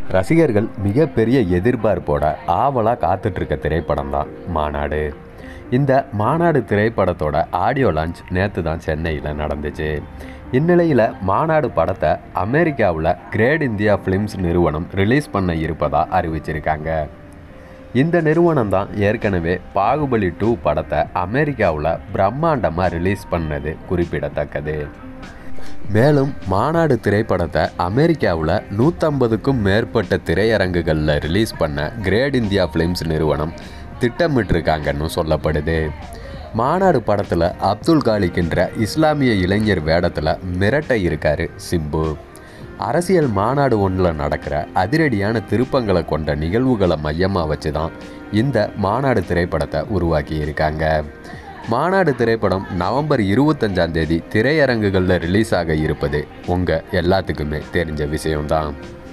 ரசிகர்கள் மிகப்பெரிய எதிர்பார்ப்போட ஆவலாக காத்துட்ருக்க திரைப்படம் தான் மாநாடு இந்த மாநாடு திரைப்படத்தோட ஆடியோ லான்ச் நேற்று தான் சென்னையில் நடந்துச்சு இந்நிலையில் மாநாடு படத்தை அமெரிக்காவில் கிரேட் இந்தியா ஃபிலிம்ஸ் நிறுவனம் ரிலீஸ் பண்ண இருப்பதாக அறிவிச்சிருக்காங்க இந்த நிறுவனம் தான் ஏற்கனவே பாகுபலி டூ படத்தை அமெரிக்காவில் பிரம்மாண்டமாக ரிலீஸ் பண்ணது குறிப்பிடத்தக்கது மேலும் மாநாடு திரைப்படத்தை அமெரிக்காவில் நூற்றம்பதுக்கும் மேற்பட்ட திரையரங்குகளில் ரிலீஸ் பண்ண கிரேட் இந்தியா ஃபிலிம்ஸ் நிறுவனம் திட்டமிட்டிருக்காங்கன்னு சொல்லப்படுது மாநாடு படத்தில் அப்துல் காலிக்கின்ற இஸ்லாமிய இளைஞர் வேடத்தில் மிரட்ட இருக்காரு சிம்பு அரசியல் மாநாடு ஒன்றில் நடக்கிற அதிரடியான திருப்பங்களை கொண்ட நிகழ்வுகளை மையமாக வச்சு தான் இந்த மாநாடு திரைப்படத்தை உருவாக்கி இருக்காங்க மாநாடு திரைப்படம் நவம்பர் இருபத்தஞ்சாம் தேதி திரையரங்குகளில் ரிலீஸ் ஆக இருப்பது உங்கள் எல்லாத்துக்குமே தெரிஞ்ச விஷயம்தான்